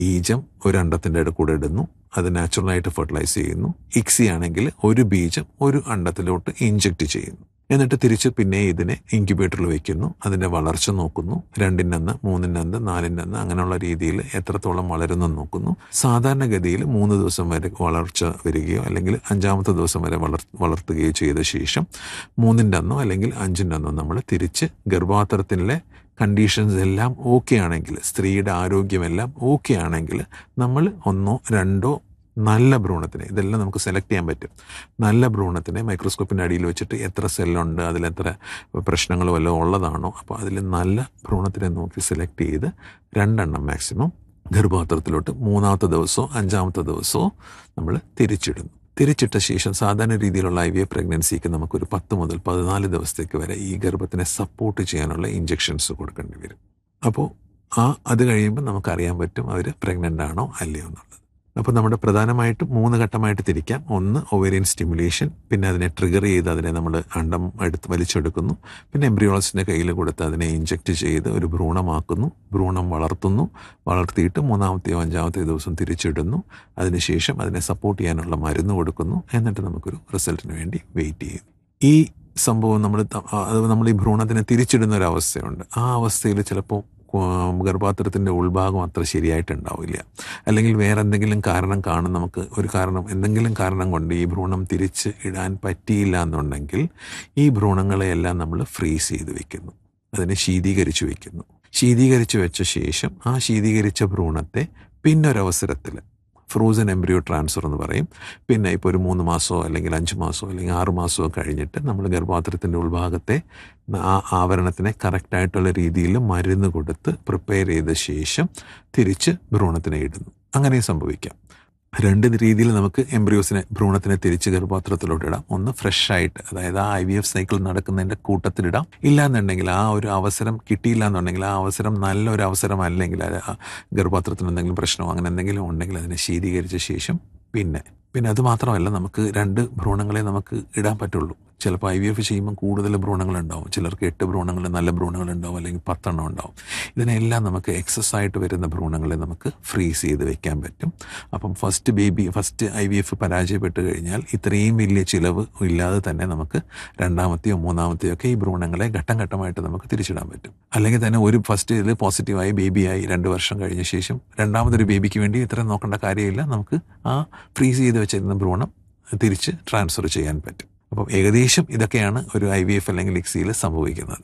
ബീജം ഒരു അണ്ടത്തിന്റെ കൂടെ ഇടുന്നു അത് നാച്ചുറലായിട്ട് ഫെർട്ടിലൈസ് ചെയ്യുന്നു ഇക്സി ആണെങ്കിൽ ഒരു ബീജം ഒരു അണ്ടത്തിലോട്ട് ഇഞ്ചെക്ട് ചെയ്യുന്നു എന്നിട്ട് തിരിച്ച് പിന്നെ ഇതിനെ ഇൻക്യുബേറ്ററിൽ വെക്കുന്നു അതിന്റെ വളർച്ച നോക്കുന്നു രണ്ടിനന്ന് മൂന്നിനന്ന് നാലിനന്ന് അങ്ങനെയുള്ള രീതിയിൽ എത്രത്തോളം വളരുന്നെന്ന് നോക്കുന്നു സാധാരണഗതിയിൽ മൂന്ന് ദിവസം വരെ വളർച്ച വരികയോ അല്ലെങ്കിൽ അഞ്ചാമത്തെ ദിവസം വരെ വളർ വളർത്തുകയോ ചെയ്ത ശേഷം മൂന്നിൻ്റെ അന്നോ അല്ലെങ്കിൽ അഞ്ചിൻ്റെ അന്നോ നമ്മൾ തിരിച്ച് ഗർഭാത്രത്തിലെ കണ്ടീഷൻസ് എല്ലാം ഓക്കെ ആണെങ്കിൽ സ്ത്രീയുടെ ആരോഗ്യമെല്ലാം ഓക്കെ ആണെങ്കിൽ നമ്മൾ ഒന്നോ രണ്ടോ നല്ല ഭ്രൂണത്തിനെ ഇതെല്ലാം നമുക്ക് സെലക്ട് ചെയ്യാൻ പറ്റും നല്ല ഭ്രൂണത്തിനെ മൈക്രോസ്കോപ്പിൻ്റെ അടിയിൽ വെച്ചിട്ട് എത്ര സെല്ലുണ്ട് അതിലെത്ര പ്രശ്നങ്ങൾ വല്ലതും ഉള്ളതാണോ അപ്പോൾ അതിൽ നല്ല ഭ്രൂണത്തിനെ നോക്കി സെലക്ട് ചെയ്ത് രണ്ടെണ്ണം മാക്സിമം ഗർഭപാത്രത്തിലോട്ട് മൂന്നാമത്തെ ദിവസമോ അഞ്ചാമത്തെ ദിവസമോ നമ്മൾ തിരിച്ചിടുന്നു തിരിച്ചിട്ട ശേഷം സാധാരണ രീതിയിലുള്ള ഐ വി എഫ് പ്രഗ്നൻസിക്ക് നമുക്കൊരു പത്ത് മുതൽ പതിനാല് ദിവസത്തേക്ക് വരെ ഈ ഗർഭത്തിനെ സപ്പോർട്ട് ചെയ്യാനുള്ള ഇഞ്ചെക്ഷൻസ് കൊടുക്കേണ്ടി വരും അപ്പോൾ ആ അത് കഴിയുമ്പോൾ നമുക്കറിയാൻ പറ്റും അവർ പ്രഗ്നൻ്റ് ആണോ അല്ലയോ എന്നുള്ളത് അപ്പോൾ നമ്മുടെ പ്രധാനമായിട്ടും മൂന്ന് ഘട്ടമായിട്ട് തിരിക്കാം ഒന്ന് ഒവേരിയൻ സ്റ്റിമുലേഷൻ പിന്നെ അതിനെ ട്രിഗർ ചെയ്ത് അതിനെ നമ്മൾ അണ്ടം എടുത്ത് വലിച്ചെടുക്കുന്നു പിന്നെ എംബ്രിയോളജിൻ്റെ കയ്യിൽ കൊടുത്ത് അതിനെ ഇഞ്ചെക്ട് ചെയ്ത് ഒരു ഭ്രൂണമാക്കുന്നു ഭ്രൂണം വളർത്തുന്നു വളർത്തിയിട്ട് മൂന്നാമത്തെയോ അഞ്ചാമത്തെയോ ദിവസം തിരിച്ചിടുന്നു അതിനുശേഷം അതിനെ സപ്പോർട്ട് ചെയ്യാനുള്ള മരുന്ന് കൊടുക്കുന്നു എന്നിട്ട് നമുക്കൊരു റിസൾട്ടിന് വേണ്ടി വെയിറ്റ് ചെയ്യും ഈ സംഭവം നമ്മൾ അത് നമ്മൾ ഈ ഭ്രൂണത്തിനെ തിരിച്ചിടുന്ന ഒരു അവസ്ഥയുണ്ട് ആ അവസ്ഥയിൽ ചിലപ്പോൾ ഗർഭാത്രത്തിൻ്റെ ഉൾഭാഗം അത്ര ശരിയായിട്ടുണ്ടാവില്ല അല്ലെങ്കിൽ വേറെ എന്തെങ്കിലും കാരണം കാണും നമുക്ക് ഒരു കാരണം എന്തെങ്കിലും കാരണം കൊണ്ട് ഈ ഭ്രൂണം തിരിച്ച് ഇടാൻ പറ്റിയില്ല എന്നുണ്ടെങ്കിൽ ഈ ഭ്രൂണങ്ങളെയെല്ലാം നമ്മൾ ഫ്രീസ് ചെയ്ത് വെക്കുന്നു അതിനെ ശീതീകരിച്ച് വെക്കുന്നു ശീതീകരിച്ച് വെച്ച ശേഷം ആ ശീതീകരിച്ച ഭ്രൂണത്തെ പിന്നൊരവസരത്തിൽ ഫ്രോസൺ എംബ്രിയോ ട്രാൻസ്ഫർ എന്ന് പറയും പിന്നെ ഇപ്പോൾ ഒരു മൂന്ന് മാസമോ അല്ലെങ്കിൽ അഞ്ച് മാസമോ അല്ലെങ്കിൽ ആറ് മാസമോ കഴിഞ്ഞിട്ട് നമ്മൾ ഗർഭാത്രത്തിൻ്റെ ഉൾഭാഗത്തെ ആ ആവരണത്തിനെ കറക്റ്റായിട്ടുള്ള രീതിയിൽ മരുന്ന് കൊടുത്ത് പ്രിപ്പയർ ചെയ്ത ശേഷം തിരിച്ച് ഭ്രൂണത്തിനെ ഇടുന്നു അങ്ങനെ സംഭവിക്കാം രണ്ട് രീതിയിൽ നമുക്ക് എംബ്രിയോസിനെ ഭ്രൂണത്തിനെ തിരിച്ച് ഗർഭപാത്രത്തിലോട്ട് ഇടാം ഒന്ന് ഫ്രഷ് ആയിട്ട് അതായത് ആ ഐ വി എഫ് സൈക്കിൾ നടക്കുന്നതിൻ്റെ കൂട്ടത്തിലിടാം ഇല്ലാന്നുണ്ടെങ്കിൽ ആ ഒരു അവസരം കിട്ടിയില്ല എന്നുണ്ടെങ്കിൽ ആ അവസരം നല്ലൊരു അവസരം അല്ലെങ്കിൽ ഗർഭപാത്രത്തിന് എന്തെങ്കിലും പ്രശ്നമോ അങ്ങനെ എന്തെങ്കിലും ഉണ്ടെങ്കിൽ അതിനെ ശീതീകരിച്ച ശേഷം പിന്നെ പിന്നെ അത് മാത്രമല്ല നമുക്ക് രണ്ട് ഭ്രൂണങ്ങളെ നമുക്ക് ഇടാൻ പറ്റുള്ളൂ ചിലപ്പോൾ ഐ വി എഫ് ചെയ്യുമ്പോൾ കൂടുതൽ ഭ്രൂണങ്ങൾ ഉണ്ടാവും ചിലർക്ക് എട്ട് ഭ്രൂണങ്ങൾ നല്ല ഭ്രൂണങ്ങൾ ഉണ്ടാവും അല്ലെങ്കിൽ പത്തെണ്ണം ഉണ്ടാവും ഇതിനെല്ലാം നമുക്ക് എക്സസ് ആയിട്ട് വരുന്ന ഭ്രൂണങ്ങളെ നമുക്ക് ഫ്രീസ് ചെയ്ത് വെക്കാൻ പറ്റും അപ്പം first baby first I V F പരാജയപ്പെട്ട് കഴിഞ്ഞാൽ ഇത്രയും വലിയ ചിലവ് ഇല്ലാതെ തന്നെ നമുക്ക് രണ്ടാമത്തെയോ മൂന്നാമത്തെയോ ഒക്കെ ഈ ഭ്രൂണങ്ങളെ ഘട്ടം ഘട്ടമായിട്ട് നമുക്ക് തിരിച്ചിടാൻ പറ്റും അല്ലെങ്കിൽ തന്നെ ഒരു ഫസ്റ്റ് ഇതിൽ പോസിറ്റീവായി ബേബിയായി രണ്ട് വർഷം കഴിഞ്ഞ ശേഷം രണ്ടാമതൊരു ബേബിക്ക് വേണ്ടി ഇത്രയും നോക്കേണ്ട കാര്യമില്ല നമുക്ക് ആ ഫ്രീസ് ചെയ്ത് വെച്ചിരുന്ന ഭ്രൂണം തിരിച്ച് ട്രാൻസ്ഫർ ചെയ്യാൻ പറ്റും അപ്പം ഏകദേശം ഇതൊക്കെയാണ് ഒരു ഐ വി എഫ് അല്ലെങ്കിൽ ഇക്സിയിൽ സംഭവിക്കുന്നത്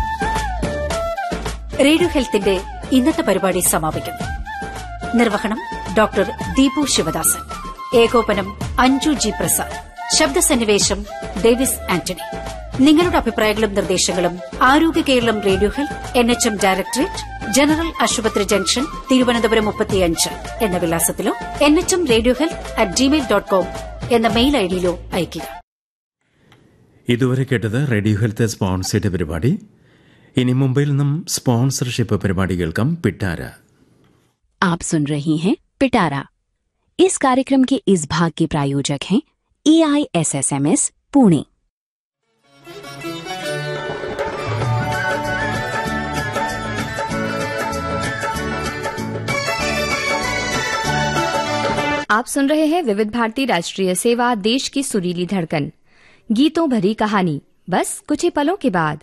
റേഡിയോ ഹെൽത്തിന്റെ ഇന്നത്തെ പരിപാടി സമാപിക്കുന്നു നിർവഹണം ഡോക്ടർ ദീപു ശിവദാസൻ ഏകോപനം അഞ്ജു ജി പ്രസാദ് ശബ്ദസന്നിവേശം ഡേവിസ് ആന്റണി നിങ്ങളുടെ അഭിപ്രായങ്ങളും നിർദ്ദേശങ്ങളും Arogya Keralam radio health N H M directorate general ആശുപത്രി ജംഗ്ഷൻ തിരുവനന്തപുരം മുപ്പത്തിയഞ്ച് എന്ന വിലാസത്തിലോ N H M radio health at Gmail dot com എന്ന മെയിൽ ഐഡിയിലോ അയയ്ക്കുക ഇതുവരെ കേട്ടത് റേഡിയോ ഹെൽത്ത് സ്പോൺസേഡ് പരിപാടി ഇനി മുംബൈയിൽ നിന്നും സ്പോൺസർഷിപ്പ് പരിപാടി കേൾക്കാം പിട്ടാര आप सुन रही हैं पिटारा इस कार्यक्रम के इस भाग के प्रायोजक हैं E I S S M S Pune आप सुन रहे हैं विविध भारती राष्ट्रीय सेवा देश की सुरीली धड़कन गीतों भरी कहानी बस कुछ ही पलों के बाद